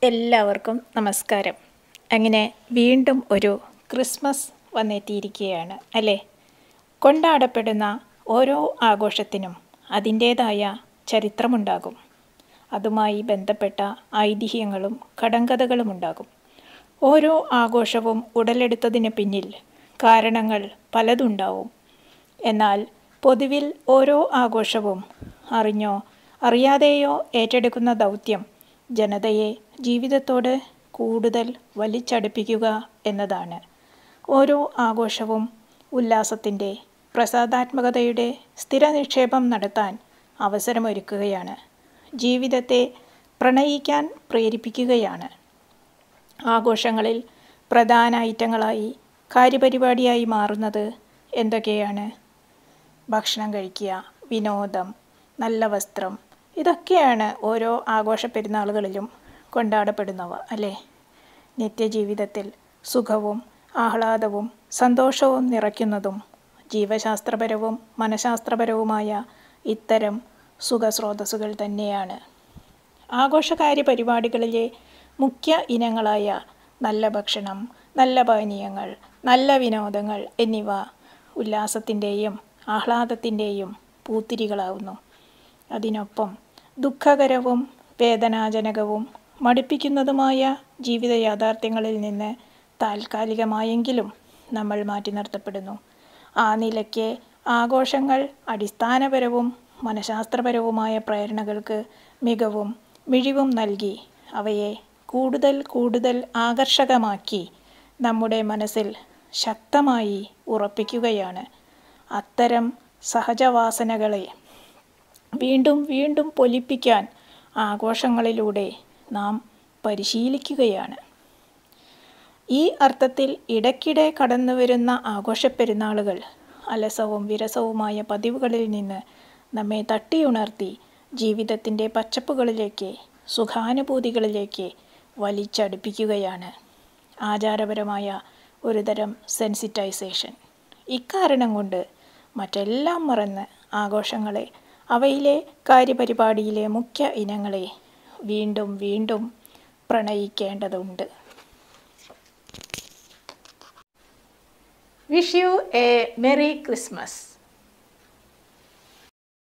എല്ലാവർക്കും നമസ്കാരം അങ്ങനെ വീണ്ടും ഒരു ക്രിസ്മസ് വന്നെത്തിയിരിക്കുകയാണ് അല്ലേ കൊണ്ടാടപ്പെടുന്ന ഓരോ ആഘോഷത്തിനും അതിൻ്റേതായ ചരിത്രമുണ്ടാകും അതുമായി ബന്ധപ്പെട്ട ഐതിഹ്യങ്ങളും കടങ്കഥകളും ഉണ്ടാകും ഓരോ ആഘോഷവും ഉടലെടുത്തതിന് പിന്നിൽ കാരണങ്ങൾ പലതുണ്ടാവും എന്നാൽ പൊതുവിൽ ഓരോ ആഘോഷവും അറിഞ്ഞോ അറിയാതെയോ ഏറ്റെടുക്കുന്ന ദൗത്യം ജനതയെ ജീവിതത്തോട് കൂടുതൽ വലിച്ചടുപ്പിക്കുക എന്നതാണ് ഓരോ ആഘോഷവും ഉല്ലാസത്തിൻ്റെ പ്രസാദാത്മകതയുടെ സ്ഥിര നിക്ഷേപം നടത്താൻ അവസരമൊരുക്കുകയാണ് ജീവിതത്തെ പ്രണയിക്കാൻ പ്രേരിപ്പിക്കുകയാണ് ആഘോഷങ്ങളിൽ പ്രധാന ഐറ്റങ്ങളായി കാര്യപരിപാടിയായി മാറുന്നത് എന്തൊക്കെയാണ് ഭക്ഷണം കഴിക്കുക വിനോദം നല്ല വസ്ത്രം ഇതൊക്കെയാണ് ഓരോ ആഘോഷ പെരുന്നാളുകളിലും കൊണ്ടാടപ്പെടുന്നവ അല്ലേ നിത്യജീവിതത്തിൽ സുഖവും ആഹ്ലാദവും സന്തോഷവും നിറയ്ക്കുന്നതും ജീവശാസ്ത്രപരവും മനഃശാസ്ത്രപരവുമായ ഇത്തരം സുഖസ്രോതസ്സുകൾ തന്നെയാണ് ആഘോഷകാര്യ പരിപാടികളിലെ മുഖ്യ ഇനങ്ങളായ നല്ല ഭക്ഷണം നല്ല പാനീയങ്ങൾ നല്ല വിനോദങ്ങൾ എന്നിവ ഉല്ലാസത്തിൻ്റെയും ആഹ്ലാദത്തിൻ്റെയും പൂത്തിരികളാവുന്നു അതിനൊപ്പം ദുഃഖകരവും വേദനാജനകവും മടുപ്പിക്കുന്നതുമായ ജീവിത യാഥാർത്ഥ്യങ്ങളിൽ നിന്ന് താൽക്കാലികമായെങ്കിലും നമ്മൾ മാറ്റി നിർത്തപ്പെടുന്നു ആ നിലയ്ക്ക് ആഘോഷങ്ങൾ അടിസ്ഥാനപരവും മനഃശാസ്ത്രപരവുമായ പ്രേരണകൾക്ക് മികവും മിഴിവും നൽകി അവയെ കൂടുതൽ കൂടുതൽ ആകർഷകമാക്കി നമ്മുടെ മനസ്സിൽ ശക്തമായി ഉറപ്പിക്കുകയാണ് അത്തരം സഹജവാസനകളെ വീണ്ടും വീണ്ടും പൊലിപ്പിക്കാൻ ആഘോഷങ്ങളിലൂടെ നാം പരിശീലിക്കുകയാണ് ഈ അർത്ഥത്തിൽ ഇടയ്ക്കിടെ കടന്നുവരുന്ന ആഘോഷപ്പെരുന്നാളുകൾ അലസവും വിരസവുമായ പതിവുകളിൽ നിന്ന് നമ്മെ തട്ടിയുണർത്തി ജീവിതത്തിൻ്റെ പച്ചപ്പുകളിലേക്ക് സുഖാനുഭൂതികളിലേക്ക് വലിച്ചടുപ്പിക്കുകയാണ് ആചാരപരമായ ഒരുതരം സെൻസിറ്റൈസേഷൻ ഇക്കാരണം കൊണ്ട് മറ്റെല്ലാം മറന്ന് ആഘോഷങ്ങളെ അവയിലെ കാര്യപരിപാടിയിലെ മുഖ്യ ഇനങ്ങളെ വീണ്ടും വീണ്ടും പ്രണയിക്കേണ്ടതുണ്ട് wish you a merry Christmas